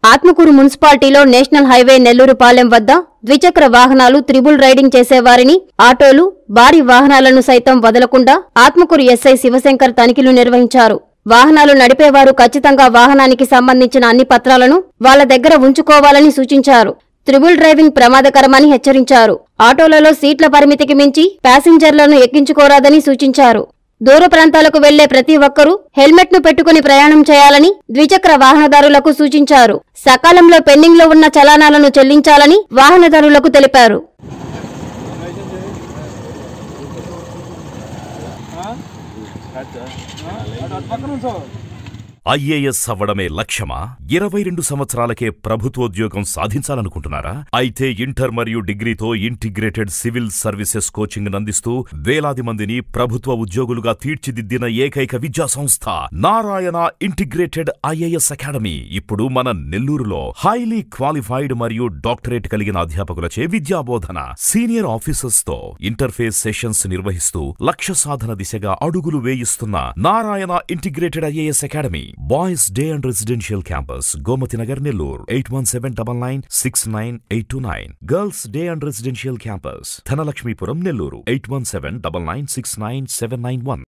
ఆత్మకూరు మున్సిపాలిటీలో national highway Nellore Palem వద్ద ద్విచక్ర వాహనాలు త్రిబుల్ రైడింగ్ చేసేవారిని ఆటోలు భారీ వాహనాలను సైతం వదలకుండా ఆత్మకూరు ఎస్ఐ శివశంకర్ తనిఖీలు నిర్వహించారు వాహనాలు నడిపేవారు ఖచ్చితంగా వాహనానికి సంబంధించిన అన్ని పత్రాలను వాళ్ళ దగ్గర ఉంచుకోవాలని సూచించారు త్రిబుల్ డ్రైవింగ్ ప్రమాదకరమని హెచ్చరించారు ఆటోలలో సీట్ల పరిమితికి మించి ప్యాసింజర్లను ఎక్కించుకోరాదని సూచించారు దూర ప్రాంతాలకు వెళ్లే ప్రతి ఒక్కరూ హెల్మెట్ ను పెట్టుకుని ప్రయాణం చేయాలని ద్విచక్ర వాహనదారులకు సూచించారు సకాలంలో పెండింగ్ లో ఉన్న చలానాలను చెల్లించాలని వాహనదారులకు తెలిపారు ఐఏఎస్ అవ్వడమే లక్ష్యమా ఇరవై రెండు సంవత్సరాలకే ప్రభుత్వోద్యోగం సాధించాలనుకుంటున్నారా అయితే ఇంటర్ మరియు డిగ్రీతో ఇంటిగ్రేటెడ్ సివిల్ సర్వీసెస్ కోచింగ్ అందిస్తూ వేలాది మందిని ప్రభుత్వ ఉద్యోగులుగా తీర్చిదిద్దిన ఏకైక విద్యా సంస్థ నారాయణ ఇంటిగ్రేటెడ్ ఐఏఎస్ అకాడమీ ఇప్పుడు మన నెల్లూరులో హైలీ క్వాలిఫైడ్ మరియు డాక్టరేట్ కలిగిన అధ్యాపకులచే విద్యాబోధన సీనియర్ ఆఫీసర్స్ తో ఇంటర్ఫేస్ సెషన్స్ నిర్వహిస్తూ లక్ష్య సాధన దిశగా అడుగులు వేయిస్తున్న Narayana integrated IAS academy boys day and residential campus Gomathi Nagar Nellore eight one seven double nine six nine eight two nine girls day and residential campus Dhanalakshmipuram Nellore eight one seven double nine six nine seven nine one